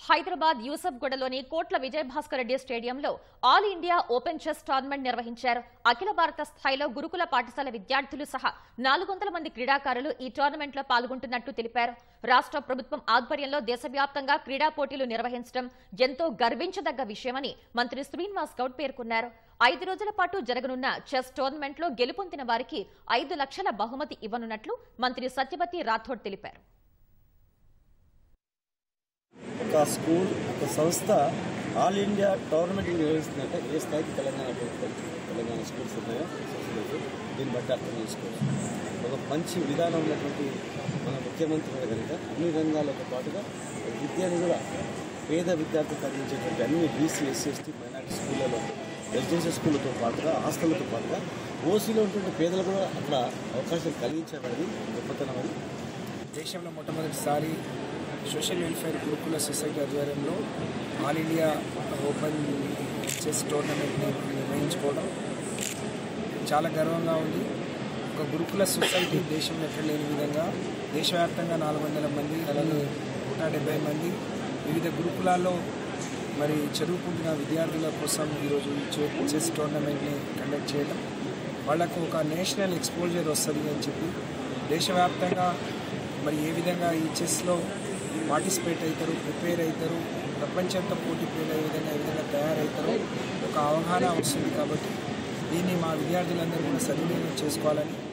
హైదరాబాద్ యూసఫ్గూడలోని కోట్ల విజయభాస్కర్ రెడ్డి స్టేడియంలో all India open chess tournament నిర్వహించారు అఖిల భారత స్థాయిలో గురుకుల పాఠశాల విద్యార్థులు సహా నాలుగు వందల మంది క్రీడాకారులు ఈ టోర్నమెంట్లో పాల్గొంటున్నట్టు తెలిపారు రాష్ట్ర ప్రభుత్వం ఆధ్వర్యంలో దేశవ్యాప్తంగా క్రీడా పోటీలు నిర్వహించడం ఎంతో గర్వించదగ్గ విషయమని మంత్రి శ్రీనివాస్ గౌడ్ పేర్కొన్నారు ఐదు రోజుల పాటు జరగనున్న చెస్ టోర్నమెంట్లో గెలుపొందిన వారికి ఐదు లక్షల బహుమతి ఇవ్వనున్నట్లు మంత్రి సత్యవతి రాథోడ్ తెలిపారు ఒక స్కూల్ ఒక సంస్థ ఆల్ ఇండియా టోర్నమెంట్ నిర్వహిస్తుందంటే ఏ స్థాయికి తెలంగాణ ప్రభుత్వం తెలంగాణ స్కూల్స్ ఉన్నాయో సొసైటీస్ దీన్ని బట్టి అర్థం చేసుకోవచ్చు ఒక మంచి విధానం ఉన్నటువంటి మన ముఖ్యమంత్రి కూడా కనుక అన్ని రంగాలతో పాటుగా విద్యను కూడా పేద విద్యార్థులకు అందించేటువంటి అన్ని బీసీ ఎస్సీ ఎస్టీ మైనార్టీ స్కూళ్ళలో రెసిడెన్షియల్ స్కూళ్ళతో పాటుగా హాస్టళ్లతో పాటుగా ఓసీలో ఉన్నటువంటి పేదలు కూడా అక్కడ అవకాశం కలిగించాలనేది గొప్పతనం అది దేశంలో మొట్టమొదటిసారి సోషల్ వెల్ఫేర్ గురుకుల సొసైటీ ఆధ్వర్యంలో ఆల్ ఇండియా ఓపెన్ చెస్ టోర్నమెంట్ని నిర్వహించుకోవడం చాలా గర్వంగా ఉంది ఒక గురుకుల సొసైటీ దేశంలో ఎక్కడ లేని విధంగా దేశవ్యాప్తంగా నాలుగు వందల మంది అలాగే నూట డెబ్బై మంది వివిధ గురుకులాల్లో మరి చదువుకుంటున్న విద్యార్థుల కోసం ఈరోజు ఈ చె- చెస్ టోర్నమెంట్ని కండక్ట్ చేయడం వాళ్ళకు ఒక నేషనల్ ఎక్స్పోజర్ వస్తుంది అని చెప్పి దేశవ్యాప్తంగా మరి ఏ విధంగా ఈ చెస్లో పార్టిసిపేట్ అవుతారు ప్రిపేర్ అవుతారు ప్రపంచంతో పోటీ పడే విధంగా ఏ విధంగా తయారవుతారో ఒక అవగాహన వస్తుంది కాబట్టి దీన్ని మా విద్యార్థులందరూ కూడా సద్వినియోగం చేసుకోవాలని